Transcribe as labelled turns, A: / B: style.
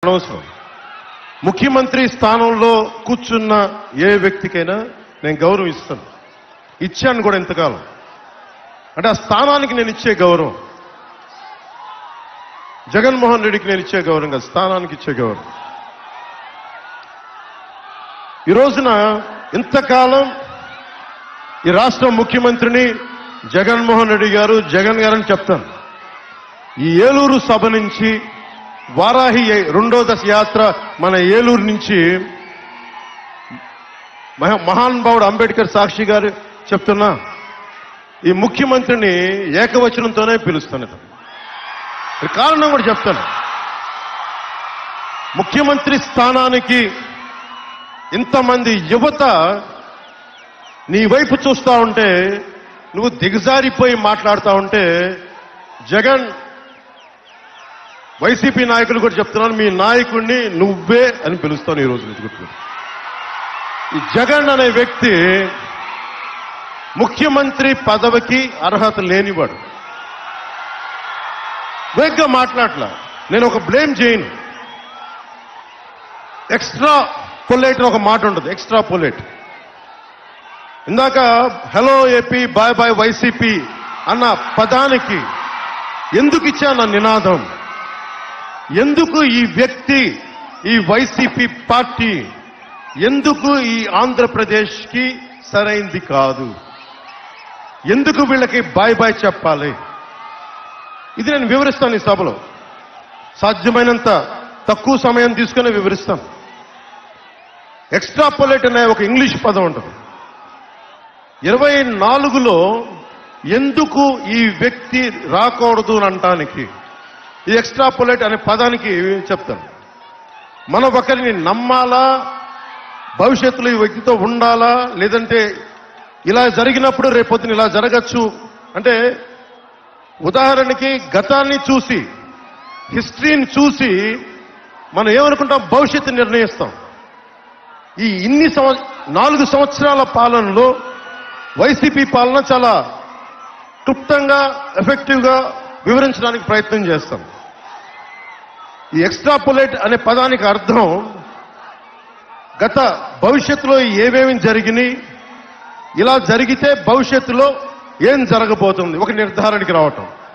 A: అనవసరం ముఖ్యమంత్రి స్థానంలో కూర్చున్న ఏ వ్యక్తికైనా నేను గౌరవం ఇస్తాను ఇచ్చాను కూడా ఇంతకాలం అంటే ఆ స్థానానికి నేను ఇచ్చే గౌరవం జగన్మోహన్ రెడ్డికి నేను ఇచ్చే గౌరవం కాదు స్థానానికి ఇచ్చే గౌరవం ఈ రోజున ఇంతకాలం ఈ రాష్ట్ర ముఖ్యమంత్రిని జగన్మోహన్ రెడ్డి గారు జగన్ గారు అని చెప్తాను ఈ ఏలూరు సభ నుంచి వారాహి రెండో దశ యాత్ర మన ఏలూరు నుంచి మహా- మహానుభావుడు అంబేద్కర్ సాక్షి గారు చెప్తున్నా ఈ ముఖ్యమంత్రిని ఏకవచనంతోనే పిలుస్తాను ఇతను. ఈ కారణం కూడా చెప్తాను ముఖ్యమంత్రి స్థానానికి ఇంతమంది యువత నీ వైపు చూస్తా ఉంటే నువ్వు దిగజారిపోయి మాట్లాడుతా ఉంటే జగన్ వైసీపీ నాయకులు కూడా చెప్తున్నాను మీ నాయకుడిని నువ్వే అని పిలుస్తాను ఈ రోజు నుంచి గుర్తు ఈ జగన్ అనే వ్యక్తి ముఖ్యమంత్రి పదవికి అర్హత లేనివాడు వేగ్గా మాట్లాడలా నేను ఒక బ్లేమ్ చేయను ఎక్స్ట్రా పొలేట్ ఒక మాట ఉంటుంది ఎక్స్ట్రా పొలేట్ ఇందాక hello AP bye bye YCP అన్న పదానికి ఎందుకు ఇచ్చాను ఆ నినాదం ఎందుకు ఈ వ్యక్తి ఈ వైసీపీ పార్టీ ఎందుకు ఈ ఆంధ్రప్రదేశ్కి సరైంది కాదు ఎందుకు వీళ్ళకి బాయ్ బాయ్ చెప్పాలి ఇది నేను వివరిస్తాను ఈ సభలో సాధ్యమైనంత తక్కువ సమయం తీసుకుని వివరిస్తాను ఎక్స్ట్రాపులేట్ అనే ఒక ఇంగ్లీష్ పదం ఉంటుంది ఇరవై నాలుగులో ఎందుకు ఈ వ్యక్తి రాకూడదు అని అనటానికి ఈ ఎక్స్ట్రాపులేట్ అనే పదానికి చెప్తాను మనం ఒకరిని నమ్మాలా భవిష్యత్తులో ఈ వ్యక్తితో ఉండాలా లేదంటే ఇలా జరిగినప్పుడు రేపొద్దున ఇలా జరగచ్చు అంటే ఉదాహరణకి గతాన్ని చూసి హిస్టరీని చూసి మనం ఏమనుకుంటాం భవిష్యత్తు నిర్ణయిస్తాం ఈ ఇన్ని సంవ నాలుగు సంవత్సరాల పాలనలో వైసీపీ పాలన చాలా క్లుప్తంగా ఎఫెక్టివ్గా వివరించడానికి ప్రయత్నం చేస్తాం ఈ ఎక్స్ట్రాపులేట్ అనే పదానికి అర్థం గత భవిష్యత్తులో ఏమేమి జరిగినాయి ఇలా జరిగితే భవిష్యత్తులో ఏం జరగబోతుంది ఒక నిర్ధారణకి రావటం